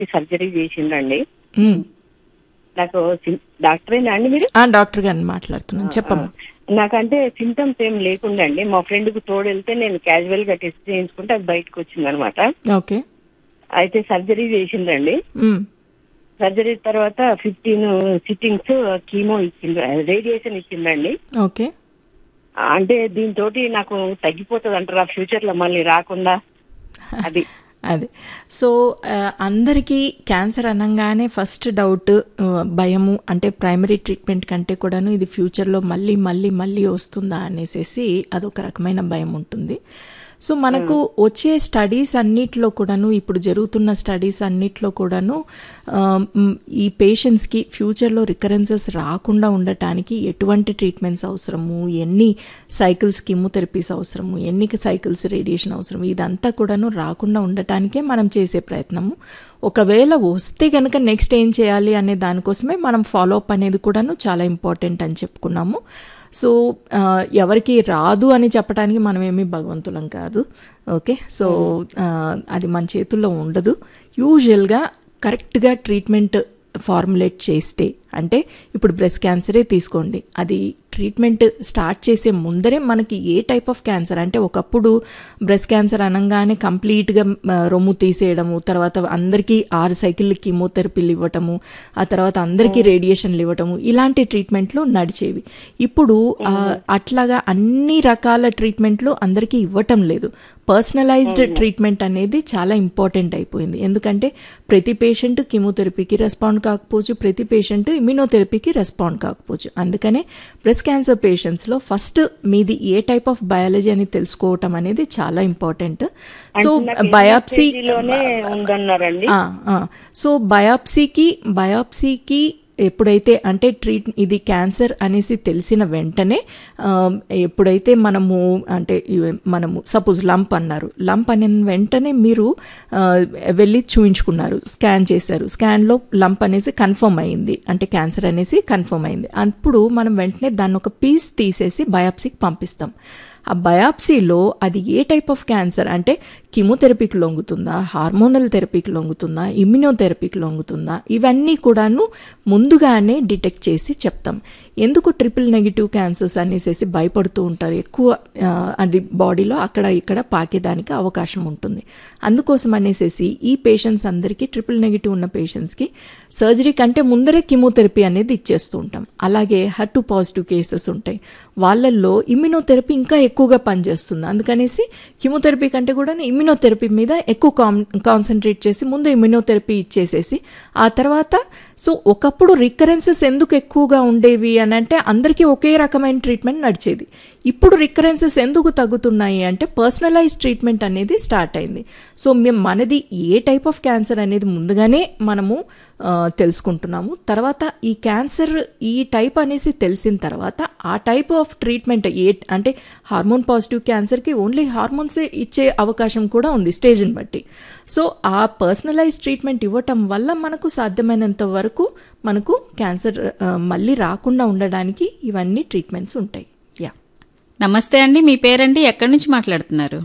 Surgery చేసిండ్రండి మ్మ్. నాకు సిం- డాక్టరేనా అండి మీరు ఆ, డాక్టర్ గారిని మాట్లాడుతున్నాను చెప్పమ్మా నాకంటే సింటమ్స్ ఏం లేకుండండి మా ఫ్రెండ్ కు తోడు వెళ్తే నేను క్యాజువల్ గా టెస్ట్ చేయించుకుంటే అది బయటకు వచ్చింది అనమాట ఓకే అయితే సర్జరీ చేసిండ్రండి మ్మ్. సర్జరీ తర్వాత ఫిఫ్టీన్ సిట్టింగ్స్ కీమో ఇచ్చిండ్రు రేడియేషన్ ఇచ్చిండ్రండి ఓకే అంటే దీంతో నాకు తగ్గిపోతుంది అంటారా ఫ్యూచర్ లో మళ్ళీ రాకుండా అది అదే సో ఆ, అందరికీ క్యాన్సర్ అనగానే ఫస్ట్ డౌట్ ఆ, భయము అంటే ప్రైమరీ ట్రీట్మెంట్ కంటే కూడాను ఇది ఫ్యూచర్లో మళ్ళీ మళ్ళీ మళ్ళీ వస్తుందా అనేసి అదొక రకమైన భయం ఉంటుంది సో మనకు వచ్చే స్టడీస్ అన్నిట్లో కూడాను ఇప్పుడు జరుగుతున్న స్టడీస్ అన్నిట్లో కూడాను ఆ, మ్, ఈ పేషెంట్స్కి ఫ్యూచర్లో రికరెన్సెస్ రాకుండా ఉండటానికి ఎటువంటి ట్రీట్మెంట్స్ అవసరము ఎన్ని సైకిల్స్ కీమోథెరపీస్ అవసరము ఎన్ని సైకిల్స్ రేడియేషన్ అవసరం ఇదంతా కూడాను రాకుండా ఉండటానికే మనం చేసే ప్రయత్నము ఒకవేళ వస్తే కనుక నెక్స్ట్ ఏం చేయాలి అనే దానికోసమే మనం ఫాలో అప్ అనేది కూడాను చాలా ఇంపార్టెంట్ అని చెప్పుకున్నాము సో ఆ, ఎవరికి రాదు అని చెప్పడానికి మనం ఏమీ భగవంతులం కాదు ఓకే సో ఆ, అది మన చేతుల్లో ఉండదు యూజువల్గా కరెక్ట్గా ట్రీట్మెంట్ ఫార్ములేట్ చేస్తే అంటే ఇప్పుడు బ్రెస్ట్ క్యాన్సరే తీసుకోండి అది ట్రీట్మెంట్ స్టార్ట్ చేసే ముందరే మనకి ఏ టైప్ ఆఫ్ క్యాన్సర్ అంటే ఒకప్పుడు బ్రెస్ట్ క్యాన్సర్ అనగానే కంప్లీట్గా మ, రొమ్ము తీసేయడము తర్వాత అందరికీ ఆరు సైకిల్ కీమోథెరపీలు ఇవ్వటము ఆ తర్వాత అందరికీ రేడియేషన్లు ఇవ్వటము ఇలాంటి ట్రీట్మెంట్లు నడిచేవి ఇప్పుడు ఆ, అట్లాగా అన్ని రకాల ట్రీట్మెంట్లు అందరికీ ఇవ్వటం లేదు పర్సనలైజ్డ్ ట్రీట్మెంట్ అనేది చాలా ఇంపార్టెంట్ అయిపోయింది ఎందుకంటే ప్రతి పేషెంట్ కీమోథెరపీకి రెస్పాండ్ కాకపోవచ్చు ప్రతి పేషెంట్ ఇమ్యూనోథెరపీకి రెస్పాండ్ కాకపోవచ్చు అందుకనే బ్రెస్ట్ క్యాన్సర్ పేషెంట్స్లో ఫస్ట్ మీది ఏ టైప్ ఆఫ్ బయాలజీ అని తెలుసుకోవటం అనేది చాలా ఇంపార్టెంట్ సో బయాప్సీ లోనే ఉందన్నారండి ఆ, ఆ. సో బయాప్సీకి బయాప్సీకి ఎప్పుడైతే అంటే ట్రీట్ ఇది క్యాన్సర్ అనేసి తెలిసిన వెంటనే ఆ, ఎప్పుడైతే మనము అంటే ఇవి మనము సపోజ్ లంప్ అన్నారు లంప్ అనే వెంటనే మీరు ఆ, వెళ్ళి చూయించుకున్నారు స్కాన్ చేశారు స్కాన్లో లంప్ అనేసి కన్ఫర్మ్ అయింది అంటే క్యాన్సర్ అనేసి కన్ఫర్మ్ అయింది అప్పుడు మనం వెంటనే దాన్ని ఒక పీస్ తీసేసి బయాప్సీకి పంపిస్తాం ఆ బయాప్సీలో అది ఏ టైప్ ఆఫ్ క్యాన్సర్ అంటే కీమోథెరపీకి లొంగుతుందా హార్మోనల్ థెరపీకి లొంగుతుందా ఇమ్యూనోథెరపీకి లొంగుతుందా ఇవన్నీ కూడాను ముందుగానే డిటెక్ట్ చేసి చెప్తాం ఎందుకు ట్రిపుల్ నెగిటివ్ క్యాన్సర్స్ అనేసి భయపడుతూ ఉంటారు ఎక్కువ ఆ, అది బాడీలో అక్కడ ఇక్కడ పాకేదానికి అవకాశం ఉంటుంది అందుకోసం అనేసి ఈ పేషెంట్స్ అందరికీ ట్రిపుల్ నెగిటివ్ ఉన్న పేషెంట్స్కి సర్జరీ కంటే ముందరే కీమోథెరపీ అనేది ఇచ్చేస్తూ ఉంటాం అలాగే హర్టు పాజిటివ్ కేసెస్ ఉంటాయి వాళ్ళల్లో ఇమ్యూనోథెరపీ ఇంకా ఎక్కువగా పనిచేస్తుంది అందుకనేసి కీమోథెరపీ కంటే కూడా ఇమ్యూనోథెరపీ మీద ఎక్కువ కాన్ కాన్సన్ట్రేట్ చేసి ముందు ఇమ్యూనోథెరపీ ఇచ్చేసేసి ఆ తర్వాత సో ఒకప్పుడు రికరెన్సెస్ ఎందుకు ఎక్కువగా ఉండేవి అని అంటే అందరికీ ఒకే రకమైన ట్రీట్మెంట్ నడిచేది ఇప్పుడు రికరెన్సెస్ ఎందుకు తగ్గుతున్నాయి అంటే పర్సనలైజ్ ట్రీట్మెంట్ అనేది స్టార్ట్ అయింది సో మేము మనది ఏ టైప్ ఆఫ్ క్యాన్సర్ అనేది ముందుగానే మనము ఆ, తెలుసుకుంటున్నాము తర్వాత ఈ క్యాన్సర్ ఈ టైప్ అనేసి తెలిసిన తర్వాత ఆ టైప్ ఆఫ్ ట్రీట్మెంట్ ఏ అంటే హార్మోన్ పాజిటివ్ క్యాన్సర్కి ఓన్లీ హార్మోన్సే ఇచ్చే అవకాశం కూడా ఉంది స్టేజ్ని బట్టి సో ఆ పర్సనలైజ్ ట్రీట్మెంట్ ఇవ్వటం వల్ల మనకు సాధ్యమైనంత వరకు మనకు క్యాన్సర్ ఆ, మళ్ళీ రాకుండా ఉండడానికి ఇవన్నీ ట్రీట్మెంట్స్ ఉంటాయి యా నమస్తే అండి మీ పేరండి ఎక్కడి నుంచి మాట్లాడుతున్నారు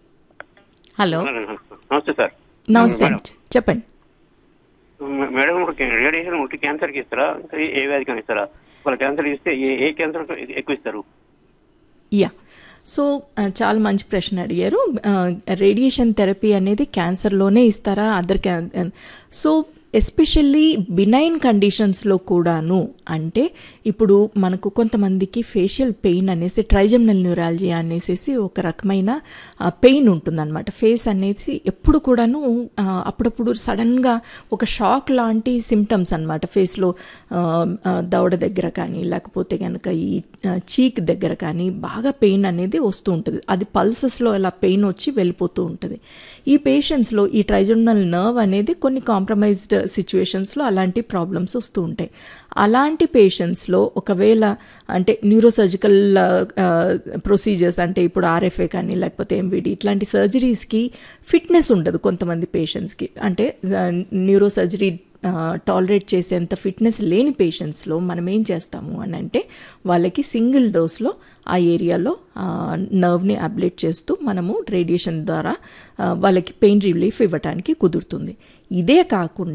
హలో నమస్తే సార్ నమస్తే అండి. చెప్పండి మే- మేడం ఒక రేడియేషన్ ఒకటి క్యాన్సర్కి ఇస్తారా ఇంకా ఏ వ్యాధికి ఇస్తారా వాళ్ళ క్యాన్సర్ ఇస్తే ఏ ఏ క్యాన్సర్ ఎక్కువ ఇస్తారు యా సో ఆ, చాలా మంచి ప్రశ్న అడిగారు ఆ, రేడియేషన్ థెరపీ అనేది క్యాన్సర్లోనే ఇస్తారా other can so especially benign కండిషన్స్లో కూడాను అంటే ఇప్పుడు మనకు కొంతమందికి ఫేషియల్ పెయిన్ అనేసి ట్రైజమ్నల్ న్యూరాలజీ అనేసి ఒక రకమైన పెయిన్ ఉంటుందన్నమాట ఫేస్ అనేది ఎప్పుడు కూడాను ఆ, అప్పుడప్పుడు సడన్గా ఒక షాక్ లాంటి సిమ్టమ్స్ అనమాట ఫేస్లో దవడ దగ్గర కానీ లేకపోతే కనుక ఈ చీక్ దగ్గర కానీ బాగా పెయిన్ అనేది వస్తూ ఉంటుంది అది పల్సెస్లో అలా పెయిన్ వచ్చి వెళ్ళిపోతూ ఉంటుంది ఈ పేషెంట్స్లో ఈ ట్రైజోనల్ నర్వ్ అనేది కొన్ని కాంప్రమైజ్డ్ సిచ్యువేషన్స్లో అలాంటి ప్రాబ్లమ్స్ వస్తూ ఉంటాయి అలాంటి పేషెంట్స్లో ఒకవేళ అంటే న్యూరోసర్జికల్ ప్రొసీజర్స్ అంటే ఇప్పుడు ఆర్ఎఫ్ఏ కానీ లేకపోతే ఎంవిడి ఇట్లాంటి సర్జరీస్కి ఫిట్నెస్ ఉండదు కొంతమంది పేషెంట్స్కి అంటే న్యూరో సర్జరీ టాలరేట్ చేసేంత ఫిట్నెస్ లేని పేషెంట్స్లో మనం ఏం చేస్తాము అని అంటే వాళ్ళకి సింగిల్ డోస్లో ఆ ఏరియాలో నర్వ్ని అబ్లేట్ చేస్తూ మనము రేడియేషన్ ద్వారా ఆ, వాళ్ళకి పెయిన్ రిలీఫ్ ఇవ్వడానికి కుదురుతుంది ఇదే కాకుండా